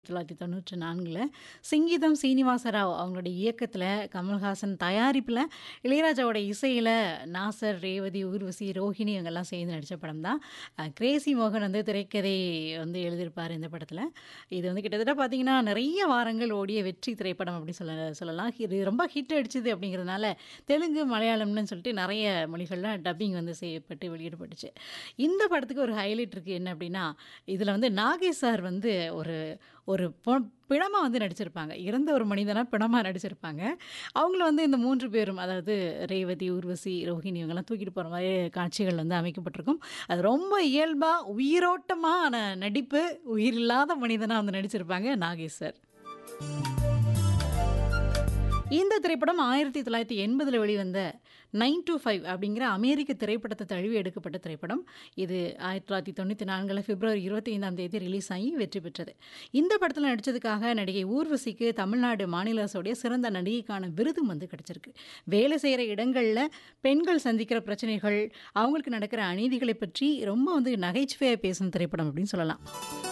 1994ல சிங்கீதம் சீனிவாசராவ் அவங்களுடைய இயக்கத்தில, கமல்ஹாசன் தயாரிப்பில, இளையராஜாவோட இசையில நாசர், ரேவதி, ஊர்வசி, ரோஹிணி இவங்கலாம் சேர்ந்து நடிச்ச படம் தான். அ கிரேஸி மோகன் வந்து திரைக்கதை வந்து எழுதியிருப்பாரு இந்த படத்தில. இது வந்து கிட்டத்தட்ட பார்த்தீங்கன்னா, நிறைய வாரங்கள் ஓடிய வெற்றி திரைப்படம் அப்படி சொல்ல சொல்லலாம். இது ரொம்ப ஹிட் அடிச்சது அப்படிங்கிறதுனால, தெலுங்கு, மலையாளம்னு சொல்லிட்டு நிறைய மொழிகள்ல டப்பிங் வந்து செய்யப்பட்டு வெளியிடப்பட்டுச்சு. இந்த படத்துக்கு ஒரு ஹைலைட் இருக்கு என்ன அப்படின்னா, இதில வந்து நாகேஷ் சார் வந்து ஒரு ஒரு பொ பிணமா வந்து நடிச்சிருப்பாங்க. இறந்த ஒரு மனிதனா பிணமா நடிச்சிருப்பாங்க. அவங்கள வந்து இந்த 3 பேரும் அதாவது ரேவதி, ஊர்வசி, ரோஹிணி இவங்கலாம் தூக்கிட்டு போற மாரி காட்சிகள் வந்து அமைக்கப்பட்டிருக்கும். அது ரொம்ப இயல்பா, உயிரோட்டமான நடிப்பு, உயிரில்லாத மனிதனா வந்து நடிச்சிருப்பாங்க நாகேஷ் சார். இந்த திரைப்படம் 1980ல வெளிவந்த 9 to 5 அப்படிங்கிற அமெரிக்க திரைப்படத்த தழுவி எடுக்கப்பட்ட திரைப்படம். இது 1994ல பிப்ரவரி 25ஆம் தேதி ரிலீஸ் ஆகி வெற்றி பெற்றது. இந்த படத்தில நடிச்சதுக்காக நடிகை ஊர்வசிக்கு தமிழ்நாடு மாநில அரசுடைய சிறந்த நடிகைக்கான விருதும் வந்து கிடைச்சிருக்கு. வேலை செய்ற இடங்கள்ல பெண்கள் சந்திக்கிற பிரச்சனைகள், அவங்களுக்கு நடக்கிற அநீதிகளை பற்றி ரொம்ப வந்து நகைச்சுவையா பேசும் திரைப்படம் அப்படின்னு சொல்லலாம்.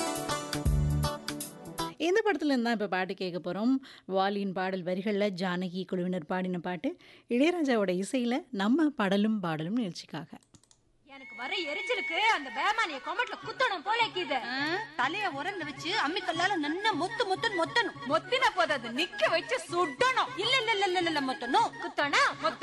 இந்த படத்துல இருந்து தான் இப்ப பாட்டு கேட்க போறோம். வாலியின் பாடல் வரிகள்ல ஜானகி குழுவினர் பாடின பாட்டு, இளையராஜாவோட இசையில நம்ம பாடலும் பாடலும் நிகழ்ச்சிக்காக. எனக்கு வர எரிச்சலுக்கு அந்த பேமானிய கொமட்ல குத்தணும் போல இருக்குது ஆ, தலைய உரல்ல வச்சு அம்மி கல்லால நன்னா மொத்து மொத்துன்னு மொத்தணும் மொத்தின போதாது நிக்க வச்சு சுடணும் இல்ல இல்ல இல்ல இல்ல, இல்ல மொத்தணும் குத்தனா மொத்த